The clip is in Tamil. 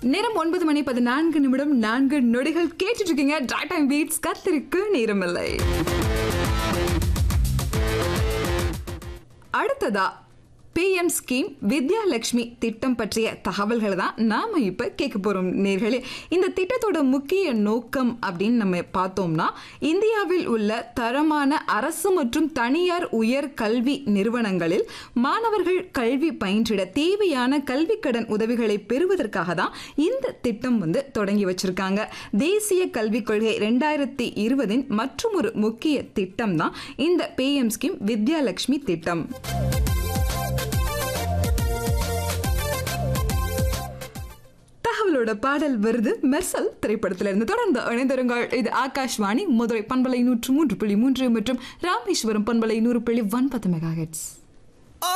நேரம் ஒன்பது மணி பதினான்கு நிமிடம் நான்கு நொடிகள் கேட்டுட்டு இருக்கீங்க டிரை டைம் பீட்ஸ் கத்திரிக்கு நேரமில்லை அடுத்ததா பிஎம் ஸ்கீம் வித்யாலட்சுமி திட்டம் பற்றிய தகவல்களை தான் நாம இப்ப கேட்க போறோம் நேர்களே இந்த திட்டத்தோட முக்கிய நோக்கம் அப்படின்னு நம்ம பார்த்தோம்னா இந்தியாவில் உள்ள தரமான அரசு மற்றும் தனியார் உயர் கல்வி நிறுவனங்களில் மாணவர்கள் கல்வி பயின்றிட தேவையான கல்வி கடன் உதவிகளை பெறுவதற்காக தான் இந்த திட்டம் வந்து தொடங்கி வச்சிருக்காங்க தேசிய கல்விக் கொள்கை ரெண்டாயிரத்தி இருபதின் மற்றும் ஒரு முக்கிய திட்டம் தான் இந்த பிஎம் ஸ்கீம் வித்யாலட்சுமி திட்டம் தகவலோட பாடல் வருது மெர்சல் திரைப்படத்திலிருந்து தொடர்ந்து இணைந்திருங்கள் இது ஆகாஷ்வாணி மதுரை பண்பலை நூற்று மூன்று புள்ளி மூன்று மற்றும் ராமேஸ்வரம் பண்பலை நூறு புள்ளி ஒன்பது மெகா ஹெட்ஸ்